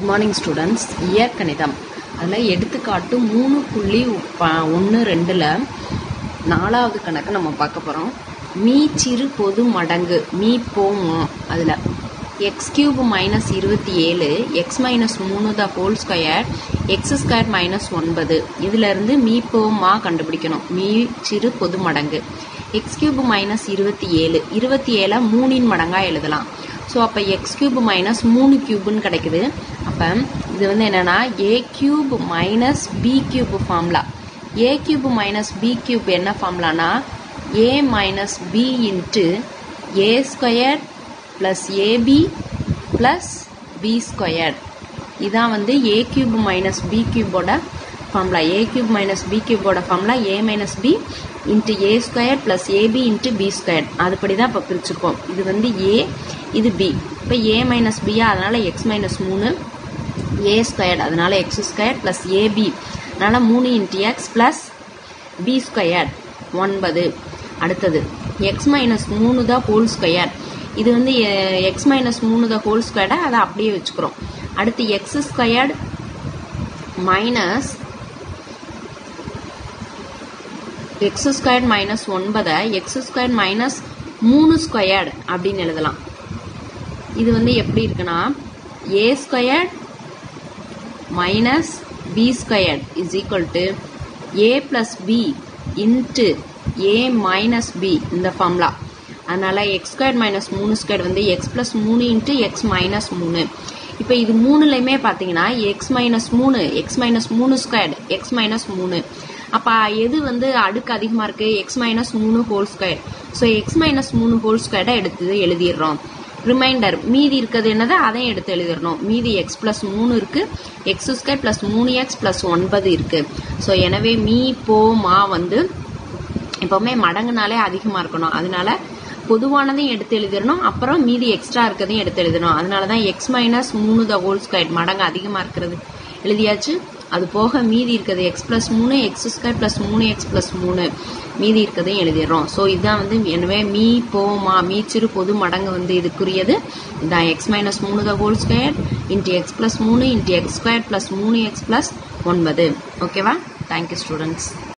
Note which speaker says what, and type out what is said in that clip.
Speaker 1: good morning students இயற்கணிதம் அதில் எடுத்துக்காட்டு மூணு புள்ளி ஒன்று ரெண்டில் நாலாவது கணக்கு நம்ம பார்க்க போகிறோம் மீ சிறு பொது மடங்கு மீ போமோ அதில் எக்ஸ் கியூப் மைனஸ் இருபத்தி ஏழு எக்ஸ் மைனஸ் மூணு the whole square x square minus ஒன்பது இதிலிருந்து மீ போமா கண்டுபிடிக்கணும் மீ சிறு பொது மடங்கு எக்ஸ் கியூப் மைனஸ் இருபத்தி ஏழு இருபத்தி ஏழை மூணின் மடங்காக எழுதலாம் ஸோ அப்போ எக்ஸ் கியூப் மைனஸ் மூணு கியூப்னு கிடைக்குது அப்போ இது வந்து என்னென்னா a cube minus b cube formula a cube minus b cube என்ன ஃபார்முலானா a minus b into a square plus ab plus b square இதான் வந்து ஏ கியூப் மைனஸ் பி கியூபோட formula a cube minus b கியூபோட formula a minus b into a square plus ab into b square அதுபடி தான் இப்போ பிரிச்சுருக்கோம் இது வந்து ஏ இது பி இப்போ ஏ மைனஸ் பியா அதனால் எக்ஸ் மைனஸ் மூணு ஏ ஸ்கொயர் அதனால் எக்ஸ் ஸ்கொயர் ப்ளஸ் ஏபி அதனால் மூணு into x plus b square ஒன்பது அடுத்தது எக்ஸ் மைனஸ் மூணு தான் ஹோல் ஸ்கொயர் இது வந்து எக்ஸ் மைனஸ் மூணு தான் ஹோல் ஸ்கொயர்டை அதை அப்படியே வச்சுக்கிறோம் அடுத்து x squared minus x square minus ஒன்பதை எக்ஸ் ஸ்கொயர் மைனஸ் மூணு ஸ்கொயர்டு அப்படின்னு எழுதலாம் இது வந்து எப்படி இருக்குன்னா a square minus b square is equal to a plus b into a minus b இந்த ஃபார்முலா அதனால் எக்ஸ் ஸ்கொயர் மைனஸ் மூணு ஸ்கொயர் வந்து எக்ஸ் ப்ளஸ் மூணு இன்ட்டு எக்ஸ் மைனஸ் மூணு இப்போ இது மூணுலையுமே பார்த்தீங்கன்னா எக்ஸ் மைனஸ் மூணு எக்ஸ் மைனஸ் மூணு ஸ்கொயர் எக்ஸ் மைனஸ் மூணு அப்போ எது வந்து அடுக்கு அதிகமாக இருக்குது எக்ஸ் மைனஸ் மூணு whole square so x minus மூணு ஹோல் ஸ்கொயரை எடுத்து எழுதிடுறோம் ரிமைண்டர் மீதி இருக்கிறது என்னது அதையும் எடுத்து எழுதிடணும் மீதி எக்ஸ் ப்ளஸ் மூணு இருக்குது எக்ஸ் ஸ்கொயர் ப்ளஸ் மூணு எக்ஸ் ப்ளஸ் ஒன்பது இருக்குது ஸோ எனவே மீ போ மா வந்து எப்போவுமே மடங்குனாலே அதிகமாக இருக்கணும் அதனால பொதுவானதையும் எடுத்து எழுதிடணும் அப்புறம் மீதி எக்ஸ்ட்ரா இருக்கிறதையும் எடுத்து எழுதணும் அதனால தான் எக்ஸ் மைனஸ் மூணு த ஹோல் ஸ்கொயர் மடங்கு அதிகமாக இருக்கிறது எழுதியாச்சு அது போக மீதி இருக்கிறது எக்ஸ் ப்ளஸ் மூணு எக்ஸ் ஸ்கொயர் ப்ளஸ் மூணு எக்ஸ் ப்ளஸ் மூணு மீதி இருக்கிறதையும் எழுதிடுறோம் ஸோ இதுதான் வந்து எனவே மீ போமா மீ சிறு பொது மடங்கு வந்து இதுக்குரியது இதான் எக்ஸ் மைனஸ் மூணு the whole square into x plus மூணு இன்ட்டு எக்ஸ் ஸ்கொயர் ப்ளஸ் மூணு எக்ஸ் ப்ளஸ் ஒன்பது ஓகேவா தேங்க்யூ ஸ்டூடெண்ட்ஸ்